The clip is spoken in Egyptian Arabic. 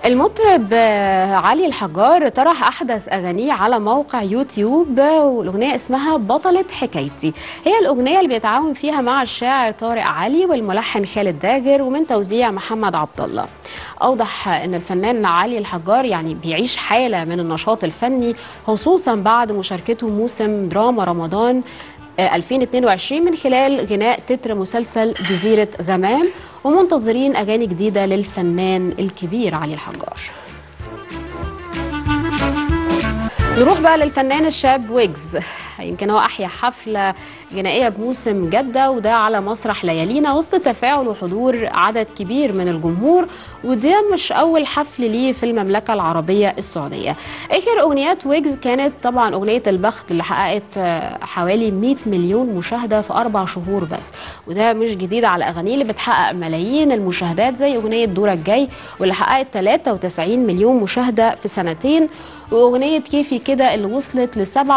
المطرب علي الحجار طرح احدث اغانيه على موقع يوتيوب والاغنيه اسمها بطله حكايتي هي الاغنيه اللي بيتعاون فيها مع الشاعر طارق علي والملحن خالد داجر ومن توزيع محمد عبد الله اوضح ان الفنان علي الحجار يعني بيعيش حاله من النشاط الفني خصوصا بعد مشاركته موسم دراما رمضان 2022 من خلال غناء تتر مسلسل جزيرة غمام ومنتظرين أغاني جديدة للفنان الكبير علي الحجار نروح بقى للفنان الشاب ويجز يمكن هو أحيا حفلة جنائية بموسم جدة وده على مسرح ليالينا وسط تفاعل وحضور عدد كبير من الجمهور وده مش أول حفل ليه في المملكة العربية السعودية آخر أغنيات ويجز كانت طبعا أغنية البخت اللي حققت حوالي 100 مليون مشاهدة في أربع شهور بس وده مش جديد على أغانيه اللي بتحقق ملايين المشاهدات زي أغنية دورك جاي واللي حققت 93 مليون مشاهدة في سنتين واغنيه كيفي كده اللي وصلت ل